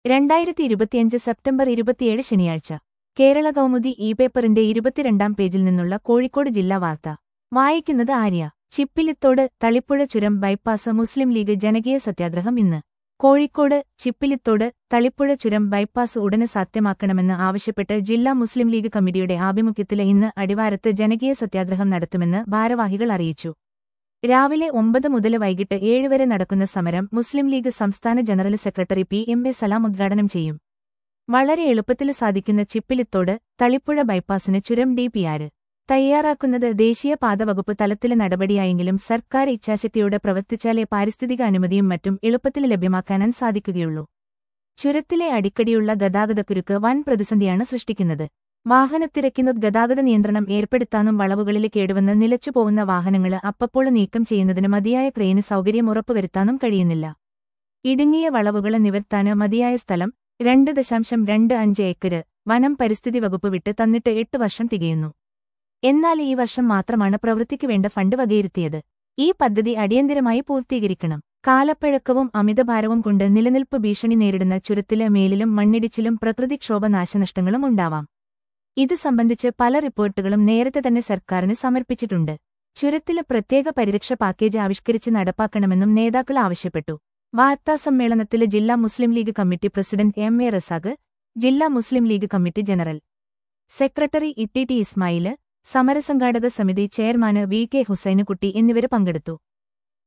രണ്ടായിരത്തി ഇരുപത്തിയഞ്ച് സെപ്റ്റംബർ ഇരുപത്തിയേഴ് ശനിയാഴ്ച കേരള കൗമുദി ഇ പേപ്പറിന്റെ ഇരുപത്തിരണ്ടാം പേജിൽ നിന്നുള്ള കോഴിക്കോട് ജില്ലാ വാർത്ത വായിക്കുന്നത് ആര്യ ചിപ്പിലിത്തോട് തളിപ്പുഴ ചുരം ബൈപ്പാസ് മുസ്ലിം ലീഗ് ജനകീയ സത്യാഗ്രഹം ഇന്ന് കോഴിക്കോട് ചിപ്പിലിത്തോട് തളിപ്പുഴ ചുരം ബൈപ്പാസ് ഉടനെ സാധ്യമാക്കണമെന്ന് ആവശ്യപ്പെട്ട് ജില്ലാ മുസ്ലിം ലീഗ് കമ്മിറ്റിയുടെ ആഭിമുഖ്യത്തില് ഇന്ന് അടിവാരത്ത് ജനകീയ സത്യാഗ്രഹം നടത്തുമെന്ന് ഭാരവാഹികൾ അറിയിച്ചു രാവിലെ ഒമ്പത് മുതൽ വൈകിട്ട് ഏഴ് വരെ നടക്കുന്ന സമരം മുസ്ലിം ലീഗ് സംസ്ഥാന general secretary P M A Salam ഉദ്ഘാടനം ചെയ്യും വളരെ എളുപ്പത്തിൽ സാധിക്കുന്ന ചിപ്പിലിത്തോട് തളിപ്പുഴ ബൈപ്പാസിന് ചുരം ഡി പി ആര് തയ്യാറാക്കുന്നത് ദേശീയ പാതവകുപ്പ് തലത്തിലെ നടപടിയായെങ്കിലും സർക്കാർ ഇച്ഛാശക്തിയോടെ പ്രവർത്തിച്ചാലേ പാരിസ്ഥിതിക അനുമതിയും മറ്റും എളുപ്പത്തിൽ ലഭ്യമാക്കാനാൻ സാധിക്കുകയുള്ളൂ ചുരത്തിലെ അടിക്കടിയുള്ള ഗതാഗതക്കുരുക്ക് വൻ പ്രതിസന്ധിയാണ് സൃഷ്ടിക്കുന്നത് വാഹനത്തിരക്കിന് ഗതാഗത നിയന്ത്രണം ഏർപ്പെടുത്താനും വളവുകളിൽ കേടുവന്ന് നിലച്ചുപോകുന്ന വാഹനങ്ങൾ അപ്പപ്പോൾ നീക്കം ചെയ്യുന്നതിന് മതിയായ ക്രെയിന് സൗകര്യം ഉറപ്പുവരുത്താനും കഴിയുന്നില്ല ഇടുങ്ങിയ വളവുകൾ നിവർത്താന് മതിയായ സ്ഥലം രണ്ട് ദശാംശം രണ്ട് അഞ്ച് ഏക്കര് വനം പരിസ്ഥിതി വകുപ്പ് വിട്ട് തന്നിട്ട് എട്ട് വർഷം തികയുന്നു എന്നാൽ ഈ വർഷം മാത്രമാണ് പ്രവൃത്തിക്ക് വേണ്ട ഫണ്ട് വകയിരുത്തിയത് ഈ പദ്ധതി അടിയന്തിരമായി പൂർത്തീകരിക്കണം കാലപ്പഴക്കവും അമിതഭാരവും കൊണ്ട് നിലനിൽപ്പ് ഭീഷണി നേരിടുന്ന ചുരത്തിലെ മേലിലും മണ്ണിടിച്ചിലും പ്രകൃതിക്ഷോഭ നാശനഷ്ടങ്ങളും ഉണ്ടാവാം ഇത് സംബന്ധിച്ച് പല റിപ്പോർട്ടുകളും നേരത്തെ തന്നെ സർക്കാരിന് സമർപ്പിച്ചിട്ടുണ്ട് ചുരത്തില് പ്രത്യേക പരിരക്ഷ പാക്കേജ് ആവിഷ്കരിച്ച് നടപ്പാക്കണമെന്നും നേതാക്കൾ ആവശ്യപ്പെട്ടു വാർത്താസമ്മേളനത്തില് ജില്ലാ Muslim League committee president M A Razak ജില്ലാ Muslim League committee general secretary Itty T Ismail സമരസംഘാടക സമിതി ചെയർമാന് വി കെ ഹുസൈനുകുട്ടി എന്നിവര് പങ്കെടുത്തു